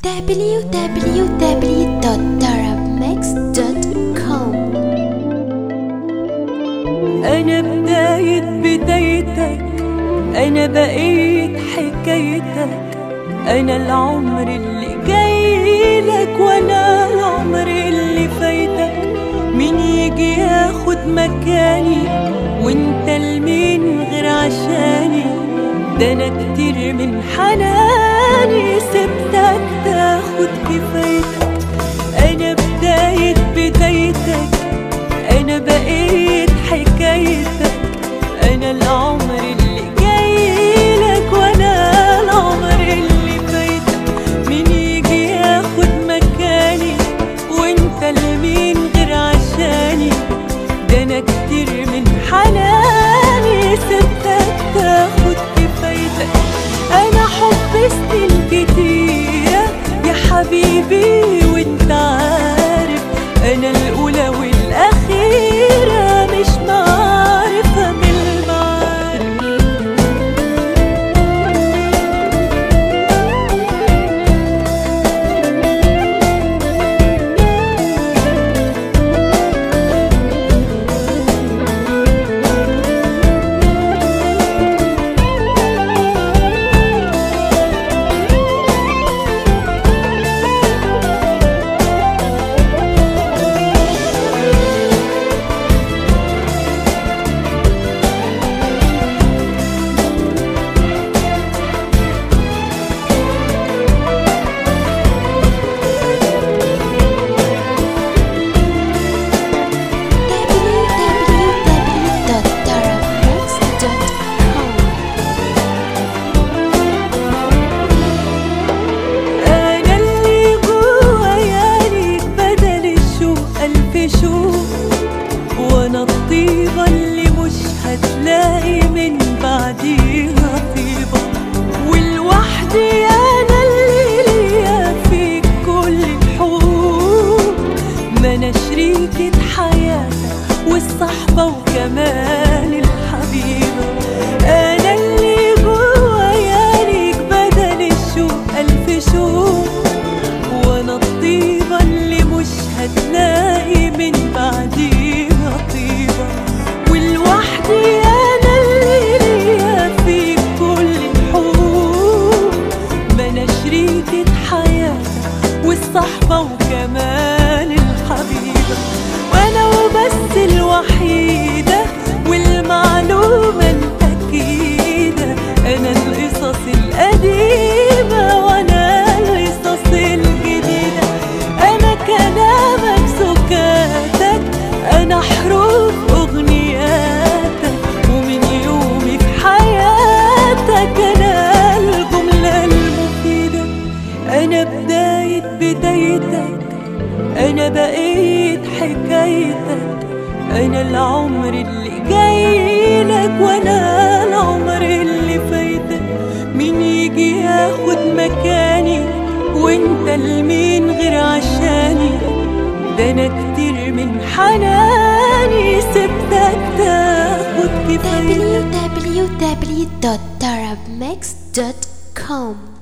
www.darabmix.com أنا بداية بدايتك أنا بقيت حكايتك أنا العمر اللي جايلك وأنا العمر اللي فايتك مين يجي ياخد مكاني وانت لمين غير عشاني ده أنا كتير من حناني سبتك تاخد كفايتك أنا بداية بدايتك أنا بقيت حكايتك أنا العمر اللي جايلك وأنا العمر اللي فايتك مين يجي ياخد مكاني وأنت لمين غير عشاني ده أنا كتير من حناني سبتك تاخد كفايتك أنا حب سنين كتيرة يا حبيبي وأنت عارف أنا الأولى والأخيرة مش معرفة من المعارف www.darabmix.com أنا اللي جوايا ليك بدل الشوق ألف شوق وأنا الطيبة اللي مش هتلاقي من بعديها طيبة والوحدي أنا اللي ليا فيك كل الحقوق ما أنا شريكة حياتك والصحبة وكمان الحبيبة أنا اللي جوايا ليك بدل الشوق ألف شوق وانا الطيبة اللي مش هتلاقي من بعديها طيبة والوحدي انا اللي ليا في كل الحقوق ما انا شريكة حياتك والصحبة وكمان الحبيبة وانا وبس الوحيدة والمعلومة الأكيدة أنا القصص القديمة وأنا القصص الجديدة أنا كلامك سكاتك أنا حروف أغنياتك ومن يومي في حياتك أنا الجملة المفيدة أنا بداية بدايتك أنا بقيت حكايتك أنا العمر اللي جايلك وأنا العمر اللي فايتك مين يجي ياخد مكاني وانت لمين غير عشاني ده أنا كتير من حناني سبتك تاخد كفايتك www.darabmix.com